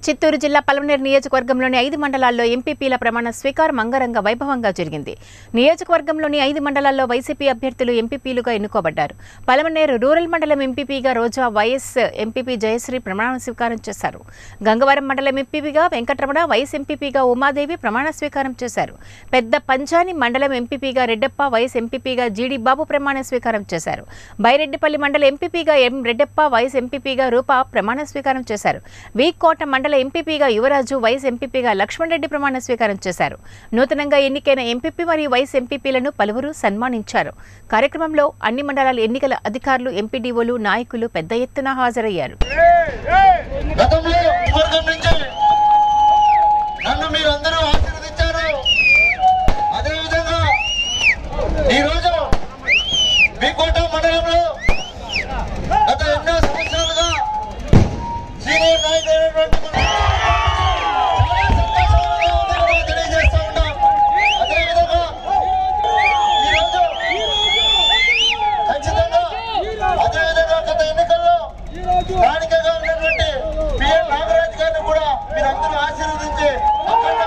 చిత్తూరు జిల్లా పలమనేరు నియోజకవర్గంలోని ఐదు మండలాల్లో ఎంపీపీల ప్రమాణ స్వీకారం అంగరంగ వైభవంగా జరిగింది నియోజకవర్గంలోని ఐదు మండలాల్లో వైసీపీ అభ్యర్థులు ఎంపీపీలుగా ఎన్నుకోబడ్డారు పలమనేరు రూరల్ మండలం ఎంపీపీగా రోజా వైఎస్ ఎంపీపీ జయశ్రీ ప్రమాణ స్వీకారం చేశారు గంగవరం మండలం ఎంపీపీగా వెంకటరమణ వైఎస్ ఎంపీపీగా ఉమాదేవి ప్రమాణ స్వీకారం చేశారు పెద్ద పంచాని మండలం ఎంపీపీగా రెడ్డప్ప వైఎస్ ఎంపీపీగా జీడి బాబు ప్రమాణ స్వీకారం చేశారు బైరెడ్డిపల్లి మండల ఎంపీపీగా ఎం రెడ్డప్ప వైఎస్ ఎంపీపీగా రూప ప్రమాణ స్వీకారం చేశారు వీకోట మండల ఎంపీపీగా యువరాజు వైఎస్ ఎంపీపీగా లక్ష్మణ్ రెడ్డి ప్రమాణ స్వీకారం చేశారు నూతనంగా ఎన్నికైన ఎంపీపీ మరియు వైఎస్ ఎంపీపీలను పలువురు సన్మానించారు కార్యక్రమంలో అన్ని మండలాల ఎన్నికల అధికారులు ఎంపీడీఓలు నాయకులు పెద్ద ఎత్తున హాజరయ్యారు గతంలో వర్గం నుంచి నన్ను మీరందరూ ఆశీర్వదించారు అదేవిధంగా ఈరోజు మీకోట మండలంలో గత ఎన్నో సంవత్సరాలుగా సీనియర్ నాయకుడైనటువంటి మన చాలా సంతోషంగా ఉందని మనం తెలియజేస్తా ఉన్నాం అదేవిధంగా ఈరోజు ఖచ్చితంగా అదేవిధంగా గత ఎన్నికల్లో స్థానికంగా ఉన్నటువంటి పిఎన్ నాగరాజు గారిని కూడా మీరందరూ ఆశీర్వదించి అఖండ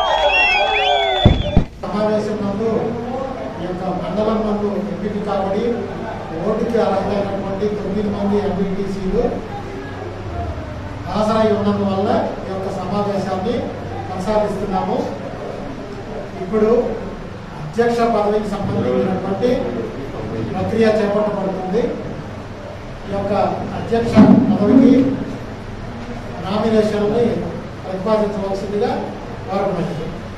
సమావేశం నందు ఈ యొక్క మండలం నందు ఎంపిక కాబడి ఓటుకి అర్హులైనటువంటి తొమ్మిది మంది ఎంపీటీసీలు హాజరై ఉన్నందువల్ల ఈ యొక్క సమావేశాన్ని కొనసాగిస్తున్నాము ఇప్పుడు అధ్యక్ష పదవికి సంబంధించినటువంటి ప్రక్రియ చేపట్టబడుతుంది ఈ యొక్క అధ్యక్ష పదవికి నామినేషన్ని ప్రతిపాదించవలసిందిగా కోరబడింది